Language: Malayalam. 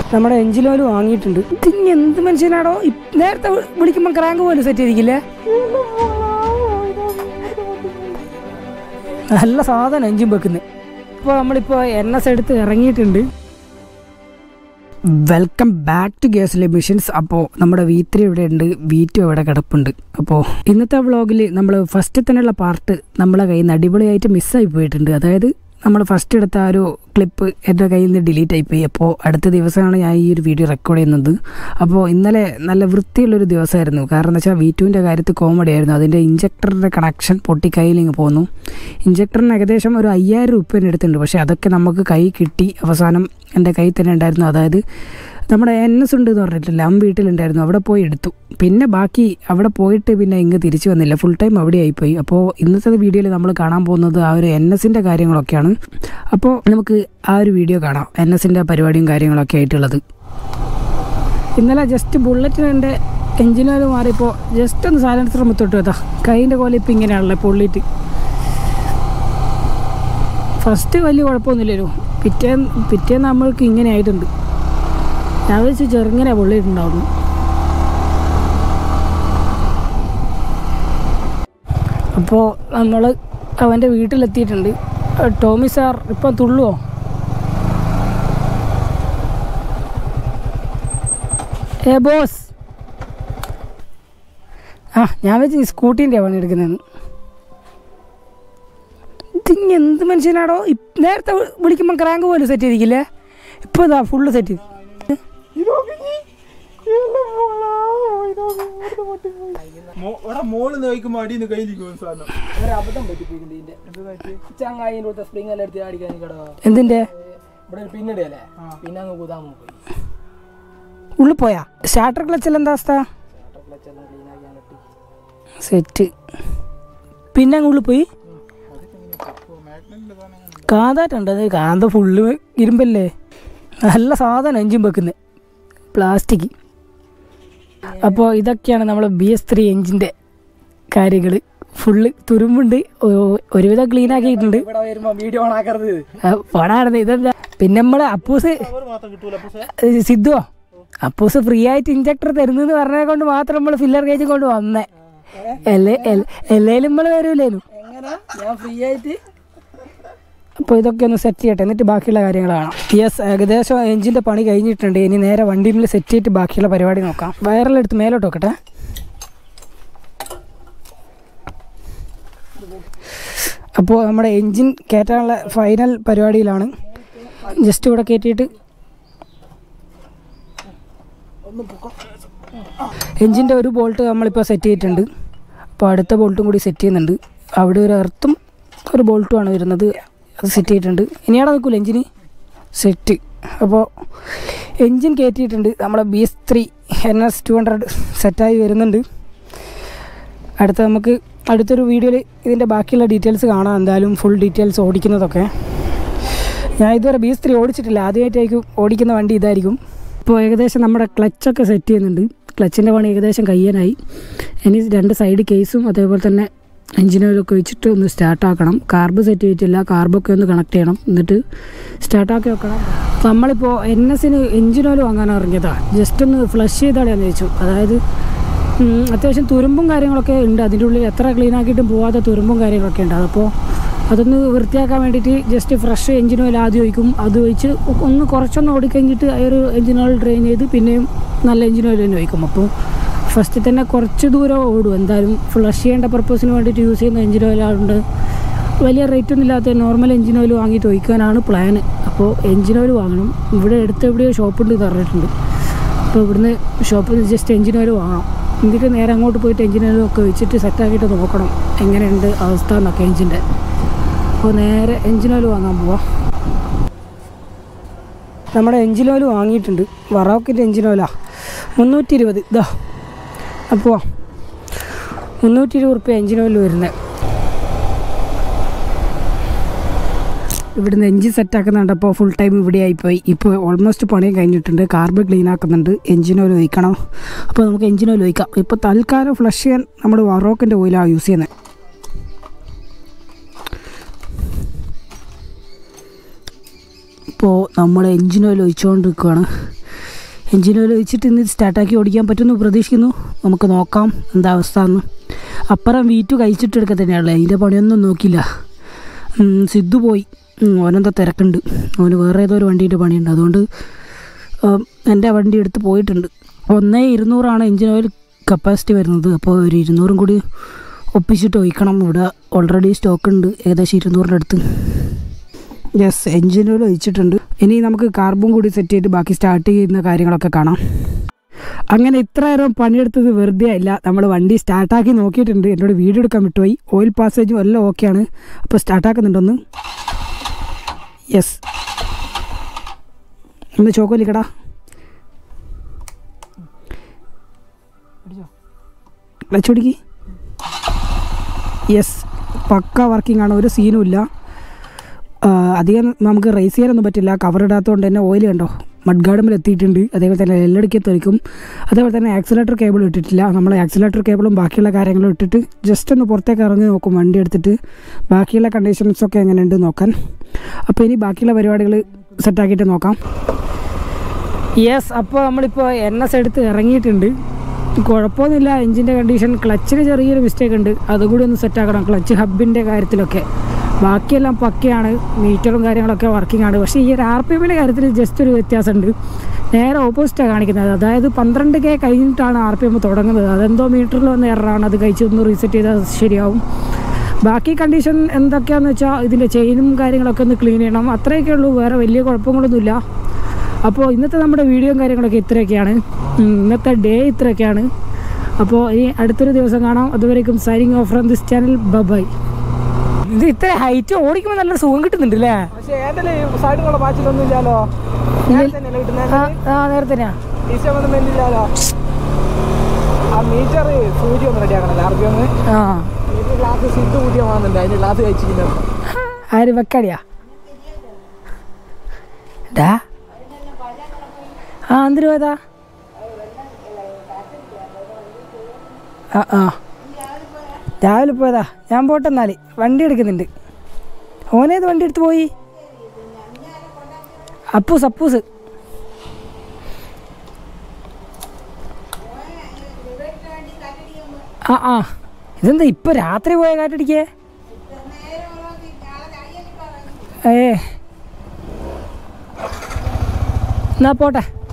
നമ്മുടെ എഞ്ചിൻ ഓയിൽ വാങ്ങിയിട്ടുണ്ട് ഇതിന് എന്ത് മനുഷ്യനാടോ ഇ- നേരത്തെ വി- വിളിക്കുമ്പോൾ ക്രാങ്ക് പോലും സെറ്റ് ചെയ്തിരിക്കില്ലേ നല്ല സാധനം എഞ്ചിൻ വെക്കുന്നത് ഇപ്പോൾ നമ്മളിപ്പോൾ എൻ എസ് എടുത്ത് ഇറങ്ങിയിട്ടുണ്ട് welcome back to Gas Missions അപ്പോൾ നമ്മുടെ വി ത്രീ ഇവിടെ ഉണ്ട് വി ടു ഇവിടെ കിടപ്പുണ്ട് അപ്പോൾ ഇന്നത്തെ വ്ളോഗിൽ നമ്മൾ ഫസ്റ്റ് തന്നെയുള്ള പാർട്ട് നമ്മളെ കയ്യിൽ നിന്ന് അടിപൊളിയായിട്ട് മിസ്സായി പോയിട്ടുണ്ട് അതായത് നമ്മൾ ഫസ്റ്റ് എടുത്ത ആ ഒരു ക്ലിപ്പ് എൻ്റെ കയ്യിൽ നിന്ന് ഡിലീറ്റ് ആയിപ്പോയി അപ്പോൾ അടുത്ത ദിവസമാണ് ഞാൻ ഈ ഒരു വീഡിയോ റെക്കോർഡ് ചെയ്യുന്നത് അപ്പോൾ ഇന്നലെ നല്ല വൃത്തിയുള്ളൊരു ദിവസമായിരുന്നു കാരണം എന്ന് വെച്ചാൽ വി ടുവിൻ്റെ കാര്യത്തിൽ കോമഡി ആയിരുന്നു അതിൻ്റെ ഇഞ്ചക്ടറിൻ്റെ കണക്ഷൻ പൊട്ടി കയ്യിലിങ്ങ് പോന്നു ഇഞ്ചക്ടറിന് ഏകദേശം ഒരു അയ്യായിരം രൂപേനെ എടുത്തിട്ടുണ്ട് പക്ഷേ അതൊക്കെ നമുക്ക് കൈ കിട്ടി അവസാനം എൻ്റെ കയ്യിൽ തന്നെ ഉണ്ടായിരുന്നു അതായത് നമ്മുടെ എൻ എസ് ഉണ്ട് എന്ന് പറഞ്ഞിട്ടില്ല അമ്മ വീട്ടിലുണ്ടായിരുന്നു അവിടെ പോയി എടുത്തു പിന്നെ ബാക്കി അവിടെ പോയിട്ട് പിന്നെ ഇങ്ങ് തിരിച്ചു വന്നില്ല ഫുൾ ടൈം അവിടെ ആയിപ്പോയി അപ്പോൾ ഇന്നത്തെ വീഡിയോയിൽ നമ്മൾ കാണാൻ പോകുന്നത് ആ ഒരു എൻ എസിൻ്റെ കാര്യങ്ങളൊക്കെയാണ് അപ്പോൾ നമുക്ക് ആ ഒരു വീഡിയോ കാണാം എൻ എസിൻ്റെ പരിപാടിയും കാര്യങ്ങളൊക്കെ ആയിട്ടുള്ളത് ഇന്നലെ ജസ്റ്റ് ബുള്ളറ്റിൻ്റെ എഞ്ചിനോയിൽ മാറിയപ്പോൾ ജസ്റ്റ് ഒന്ന് സൈലൻസർ മുത്തോട്ട് വെത്താ കൈൻ്റെ കോല ഇപ്പം ഇങ്ങനെയാണല്ലോ പൊള്ളിയിട്ട് ഫസ്റ്റ് വലിയ കുഴപ്പമൊന്നുമില്ലല്ലോ പിറ്റേ പിറ്റേ നമ്മൾക്ക് ഇങ്ങനെ ആയിട്ടുണ്ട് ഞാൻ വെച്ച് ചെറുങ്ങനെ പൊള്ളിയിട്ടുണ്ടാവുന്നു അപ്പോൾ നമ്മൾ അവൻ്റെ വീട്ടിലെത്തിയിട്ടുണ്ട് ടോമി സാർ ഇപ്പം തുള്ളുവോ ഏ ബോസ് ആ ഞാൻ വെച്ച് സ്കൂട്ടീൻ്റെ പണി എടുക്കുന്നതെന്ന് ഇതിങ്ങ എന്ത് മനുഷ്യനാടോ ഇപ്- നേരത്തെ വി- വിളിക്കുമ്പോൾ ക്രാങ്ക് പോലും സെറ്റ് ചെയ്തിരിക്കില്ലേ ഇപ്പോൾ ഇതാ ഫുള്ള് സെറ്റ് ചെയ്ത് മോ- എടാ മോള് നോക്കുമ്പോ അടിയിൽ കയ്യിലിരിക്കും സാധനം അബദ്ധം പറ്റിപ്പോയിട്ടുണ്ട് ചങ്ങായിൻ്റെ സ്പ്രിംഗ് എല്ലാം എടുത്ത് അടിക്കാൻ കട എന്തിൻ്റെ ഇവിടെ പിന്നിടല്ലേ പിന്നെ അങ്ങ് കുതാൻ പോയി ഉള്ളിൽ പോയാ സ്റ്റാർട്ടർ ക്ലച്ചിൽ എന്താ അവസ്ഥ സെറ്റ് പിന്നെ അങ്ങ് ഉള്ളിൽ പോയി കാതാറ്റുണ്ട് അത് കാന്ത ഫുള്ള് ഇരുമ്പല്ലേ നല്ല സാധനം എഞ്ചിൻ വെക്കുന്നത് പ്ലാസ്റ്റിക് അപ്പോൾ ഇതൊക്കെയാണ് നമ്മൾ ബി എസ് ത്രീ എഞ്ചിൻ്റെ കാര്യങ്ങൾ ഫുള്ള് തുരുമ്പുണ്ട് ഒ- ഒരുവിധം ക്ലീൻ ആക്കിയിട്ടുണ്ട് ഇവിടെ വരുമ്പോ വീഡിയോ ഓൺ ആക്കരുത് പടാണ് ഇതെന്താ പിന്നെ നമ്മളെ അപ്പൂസ് മാത്രം കിട്ടൂല പക്ഷേ ഏ, സിദ്ധുവോ അപ്പൂസ് ഫ്രീ ആയിട്ട് ഇഞ്ചക്ടർ തരുന്നെന്ന് പറഞ്ഞത് കൊണ്ട് മാത്രം നമ്മൾ ഫില്ലർ കേജ് കൊണ്ട് വന്നേ എല്ലേ എല്ലേലും നമ്മൾ വരൂലേനു എങ്ങനെ ഞാൻ ഫ്രീ ആയിട്ട് അപ്പോൾ ഇതൊക്കെ ഒന്ന് സെറ്റ് ചെയ്യട്ടെ എന്നിട്ട് ബാക്കിയുള്ള കാര്യങ്ങൾ കാണാം യെസ് ഏകദേശം എഞ്ചിൻ്റെ പണി കഴിഞ്ഞിട്ടുണ്ട് ഇനി നേരെ വണ്ടിയിൽ സെറ്റ് ചെയ്തിട്ട് ബാക്കിയുള്ള പരിപാടി നോക്കാം വയറലെടുത്ത് മേലോട്ട് വെക്കട്ടെ അപ്പോൾ നമ്മുടെ എൻജിൻ കയറ്റാനുള്ള ഫൈനൽ പരിപാടിയിലാണ് ജസ്റ്റ് ഇവിടെ കയറ്റിയിട്ട് എൻജിൻ്റെ ഒരു ബോൾട്ട് നമ്മളിപ്പോൾ സെറ്റ് ചെയ്തിട്ടുണ്ട് അപ്പോൾ അടുത്ത ബോൾട്ടും കൂടി സെറ്റ് ചെയ്യുന്നുണ്ട് അവിടെ ഒരു എർത്തും ഒരു ബോൾട്ടുമാണ് വരുന്നത് അത് സെറ്റ് ചെയ്തിട്ടുണ്ട് ഇനിയാടെ നിൽക്കില്ല എൻജിന് സെറ്റ് അപ്പോൾ എൻജിൻ കയറ്റിയിട്ടുണ്ട് നമ്മളെ B S three N S two hundred സെറ്റായി വരുന്നുണ്ട് അടുത്ത നമുക്ക് അടുത്തൊരു വീഡിയോയിൽ ഇതിൻ്റെ ബാക്കിയുള്ള ഡീറ്റെയിൽസ് കാണാം എന്തായാലും ഫുൾ ഡീറ്റെയിൽസ് ഓടിക്കുന്നതൊക്കെ ഞാൻ ഇതുവരെ ബി എസ് ത്രീ ഓടിച്ചിട്ടില്ല ആദ്യമായിട്ടായിരിക്കും ഓടിക്കുന്ന വണ്ടി ഇതായിരിക്കും ഇപ്പോൾ ഏകദേശം നമ്മുടെ ക്ലച്ചൊക്കെ സെറ്റ് ചെയ്യുന്നുണ്ട് ക്ലച്ചിൻ്റെ പണി ഏകദേശം കഴിയാനായി ഇനി രണ്ട് സൈഡ് കേസും അതേപോലെ തന്നെ എഞ്ചിൻ ഓയിലൊക്കെ വെച്ചിട്ട് ഒന്ന് സ്റ്റാർട്ടാക്കണം കാർബ് സെറ്റ് ചെയ്തിട്ടില്ല കാർബൊക്കെ ഒന്ന് കണക്ട് ചെയ്യണം എന്നിട്ട് സ്റ്റാർട്ടാക്കി വെക്കണം നമ്മളിപ്പോൾ എൻ എസിന് എഞ്ചിൻ ഓയിൽ വാങ്ങാൻ ഇറങ്ങിയതാണ് ജസ്റ്റ് ഒന്ന് ഫ്ലഷ് ചെയ്താളെന്ന് ചോദിച്ചു അതായത് ഉം, അത്യാവശ്യം തുരുമ്പും കാര്യങ്ങളൊക്കെ ഉണ്ട് അതിൻ്റെ ഉള്ളിൽ എത്ര ക്ലീൻ ആക്കിയിട്ടും പോവാത്ത തുരുമ്പും കാര്യങ്ങളൊക്കെ ഉണ്ട് അപ്പോൾ അതൊന്ന് വൃത്തിയാക്കാൻ വേണ്ടിയിട്ട് ജസ്റ്റ് ഫ്രഷ് എഞ്ചിൻ ഓയിൽ ആദ്യം ഒഴിക്കും അത് ഒഴിച്ച് ഒന്ന് കുറച്ചൊന്ന് ഓടിക്കഴിഞ്ഞിട്ട് ആ ഒരു എഞ്ചിൻ ഓയിൽ ഡ്രെയിൻ ചെയ്ത് പിന്നെയും നല്ല എഞ്ചിൻ ഓയിൽ തന്നെ ഒഴിക്കും അപ്പോൾ ഫസ്റ്റ് തന്നെ കുറച്ച് ദൂരം ഓടും എന്തായാലും ഫ്ലഷ് ചെയ്യേണ്ട പർപ്പസിന് വേണ്ടിയിട്ട് യൂസ് ചെയ്യുന്ന എഞ്ചിൻ ഓയിലായതുകൊണ്ട് വലിയ റേറ്റ് ഒന്നും ഇല്ലാത്ത നോർമൽ എഞ്ചിൻ ഓയിൽ വാങ്ങിയിട്ട് ഒഴിക്കാനാണ് പ്ലാൻ അപ്പോൾ എഞ്ചിൻ ഓയിൽ വാങ്ങണം ഇവിടെ അടുത്ത് എവിടെയോ ഷോപ്പുണ്ട് എന്ന് പറഞ്ഞിട്ടുണ്ട് അപ്പോൾ ഇവിടുന്ന് ഷോപ്പിൽ നിന്ന് ജസ്റ്റ് എഞ്ചിൻ ഓയിൽ വാങ്ങണം എന്നിട്ട് നേരെ അങ്ങോട്ട് പോയിട്ട് എഞ്ചിൻ ഓയിലൊക്കെ വെച്ചിട്ട് സെറ്റാക്കിയിട്ട് നോക്കണം എങ്ങനെയുണ്ട് അവസ്ഥ എന്നൊക്കെ എഞ്ചിൻ്റെ അപ്പോൾ നേരെ എഞ്ചിൻ ഓയിൽ വാങ്ങാൻ പോവാം നമ്മുടെ എഞ്ചിൻ ഓയിൽ വാങ്ങിയിട്ടുണ്ട് വറോക്കിൻ്റെ എഞ്ചിൻ ഓയിലാ മുന്നൂറ്റി ഇരുപത് ഇതാ അപ്പോൾ മുന്നൂറ്റി ഇരുപത് റുപ്യ എഞ്ചിൻ ഓയിൽ വരുന്നത് ഇവിടുന്ന് എഞ്ചിൻ സെറ്റ് ആക്കുന്നുണ്ട് അപ്പോൾ ഫുൾ ടൈം ഇവിടെ ആയിപ്പോയി ഇപ്പോൾ ഓൾമോസ്റ്റ് പണിയും കഴിഞ്ഞിട്ടുണ്ട് കാർബ് ക്ലീൻ ആക്കുന്നുണ്ട് എഞ്ചിൻ ഓയിൽ ഒഴിക്കണം അപ്പോൾ നമുക്ക് എഞ്ചിൻ ഓയിൽ ഒഴിക്കാം ഇപ്പോൾ തൽക്കാലം ഫ്ലഷ് ചെയ്യാൻ നമ്മൾ വറോക്കിൻ്റെ ഓയിലാണ് യൂസ് ചെയ്യുന്നത് ഇപ്പോൾ നമ്മൾ എഞ്ചിൻ ഓയിൽ ഒഴിച്ചുകൊണ്ടിരിക്കുകയാണ് എഞ്ചിൻ ഓയിൽ ഒഴിച്ചിട്ട് ഇന്ന് സ്റ്റാർട്ടാക്കി ഓടിക്കാൻ പറ്റുമെന്ന് പ്രതീക്ഷിക്കുന്നു നമുക്ക് നോക്കാം എന്താ അവസ്ഥ എന്ന് അപ്പുറം വീറ്റു കഴിച്ചിട്ടെടുക്കുക തന്നെയാണല്ലേ അതിൻ്റെ പണിയൊന്നും നോക്കില്ല ഉം, സിദ്ധു പോയി ഉം, ഓനെന്താ തിരക്കുണ്ട് അവന് വേറെ ഏതോ ഒരു വണ്ടീൻ്റെ പണിയുണ്ട് അതുകൊണ്ട് ഉം, എൻ്റെ വണ്ടി എടുത്ത് പോയിട്ടുണ്ട് ഒന്നേ ഇരുന്നൂറാണ് എഞ്ചിൻ ഓയിൽ കപ്പാസിറ്റി വരുന്നത് അപ്പോൾ ഒരു ഇരുന്നൂറും കൂടി ഒപ്പിച്ചിട്ട് ഒഴിക്കണം ഇവിടെ ഓൾറെഡി സ്റ്റോക്ക് ഉണ്ട് ഏകദേശം ഇരുന്നൂറിൻ്റെ അടുത്ത് യെസ് എഞ്ചിൻ ഓയിൽ ഒഴിച്ചിട്ടുണ്ട് ഇനി നമുക്ക് കാർബൺ കൂടി സെറ്റ് ചെയ്തിട്ട് ബാക്കി സ്റ്റാർട്ട് ചെയ്യുന്ന കാര്യങ്ങളൊക്കെ കാണാം അങ്ങനെ ഇത്ര നേരം പണിയെടുത്തത് വെറുതെ അല്ല നമ്മൾ വണ്ടി സ്റ്റാർട്ടാക്കി നോക്കിയിട്ടുണ്ട് എന്നോട് വീഡിയോ എടുക്കാൻ വിട്ടുപോയി ഓയിൽ പാസേജും എല്ലാം ഓക്കെയാണ് അപ്പോൾ സ്റ്റാർട്ടാക്കുന്നുണ്ടൊന്ന് യെസ് ഒന്ന് ചോക്കോലിക്കടാ പിടിച്ചോ ക്ലച്ച് പിടിക്ക് യെസ് പക്ക വർക്കിംഗ് ആണ് ഒരു സീനും ഇല്ല ആ, അധികം നമുക്ക് റേസ് ചെയ്യാനൊന്നും പറ്റില്ല കവർ ഇടാത്തതുകൊണ്ട് തന്നെ ഓയിൽ കണ്ടോ മഡ് ഗാർഡമിൽ എത്തിയിട്ടുണ്ട് അതേപോലെ തന്നെ എല്ലടിക്ക് തെറിക്കും അതേപോലെ തന്നെ ആക്സിലേറ്റർ കേബിൾ ഇട്ടിട്ടില്ല നമ്മൾ ആക്സിലേറ്റർ കേബിളും ബാക്കിയുള്ള കാര്യങ്ങളും ഇട്ടിട്ട് ജസ്റ്റ് ഒന്ന് പുറത്തേക്ക് ഇറങ്ങി നോക്കും വണ്ടി എടുത്തിട്ട് ബാക്കിയുള്ള കണ്ടീഷൻസൊക്കെ എങ്ങനെയുണ്ട് നോക്കാൻ അപ്പോൾ ഇനി ബാക്കിയുള്ള പരിപാടികൾ സെറ്റാക്കിയിട്ട് നോക്കാം യെസ് അപ്പോൾ നമ്മളിപ്പോൾ എൻ എസ് എടുത്ത് ഇറങ്ങിയിട്ടുണ്ട് കുഴപ്പമൊന്നുമില്ല എഞ്ചിൻ്റെ കണ്ടീഷൻ ക്ലച്ചിന് ചെറിയൊരു മിസ്റ്റേക്ക് ഉണ്ട് അതുകൂടി ഒന്ന് സെറ്റാക്കണം ക്ലച്ച് ഹബിൻ്റെ കാര്യത്തിലൊക്കെ ബാക്കിയെല്ലാം പക്കയാണ് മീറ്ററും കാര്യങ്ങളൊക്കെ വർക്കിംഗ് ആണ് പക്ഷേ ഈ ഒരു ആർ പി എമ്മിൻ്റെ കാര്യത്തിൽ ജസ്റ്റ് ഒരു വ്യത്യാസമുണ്ട് നേരെ ഓപ്പോസിറ്റാണ് കാണിക്കുന്നത് അതായത് പന്ത്രണ്ട് കെ കഴിഞ്ഞിട്ടാണ് ആർ പി എം തുടങ്ങുന്നത് അതെന്തോ മീറ്ററിൽ വന്ന എററാണ് അത് കഴിച്ച് ഒന്ന് റീസെറ്റ് ചെയ്താൽ ശരിയാവും ബാക്കി കണ്ടീഷൻ എന്തൊക്കെയാണെന്ന് വെച്ചാൽ ഇതിൻ്റെ ചെയിനും കാര്യങ്ങളൊക്കെ ഒന്ന് ക്ലീൻ ചെയ്യണം അത്രയൊക്കെ ഉള്ളൂ വേറെ വലിയ കുഴപ്പങ്ങളൊന്നുമില്ല അപ്പോൾ ഇന്നത്തെ നമ്മുടെ വീഡിയോയും കാര്യങ്ങളൊക്കെ ഇത്രയൊക്കെയാണ് ഉം, ഇന്നത്തെ ഡേ ഇത്രയൊക്കെയാണ് അപ്പോൾ ഇനി അടുത്തൊരു ദിവസം കാണാം അതുവരേക്കും signing off from this channel bye ഇത് ഇത്ര ഹൈറ്റ് ഓടിക്കുമ്പോൾ നല്ലൊരു സുഖം കിട്ടുന്നുണ്ട് അല്ലേ പക്ഷേ എൻ്റെ സൈഡിലുള്ള പാച്ചിലൊന്നും ഇല്ലല്ലോ ഞാൻ തന്നെയല്ലേ കിട്ടുന്നത് ആ ആ നേരത്തെ തന്നെയാ ടീച്ചർ മെല്ലില്ലല്ലോ ആ മീറ്റർ സൂചി ഒന്ന് റെഡിയാക്കണം ആർ പി ഒന്ന് ആ മീറ്റർ ഗ്ലാസ് സിറ്റ് കൂട്ടിയാൽ വാങ്ങുന്നുണ്ട് അതിന് ഗ്ലാസ് കഴിച്ചിരിക്കുന്നത് ആര് വെക്കാടിയാ ഡാ ആ എന്തിനു പോയതാ ആ ആ രാവിലെ പോയതാ ഞാൻ പോട്ടെ എന്നാല് വണ്ടി എടുക്കുന്നുണ്ട് ഓനേത് വണ്ടി എടുത്ത് പോയി അപ്പൂസ് അപ്പൂസ് ആ ആ ഇതെന്താ ഇപ്പൊ രാത്രി പോയ കാറ്റടിക്കേ ഏ എന്നാ പോട്ടെ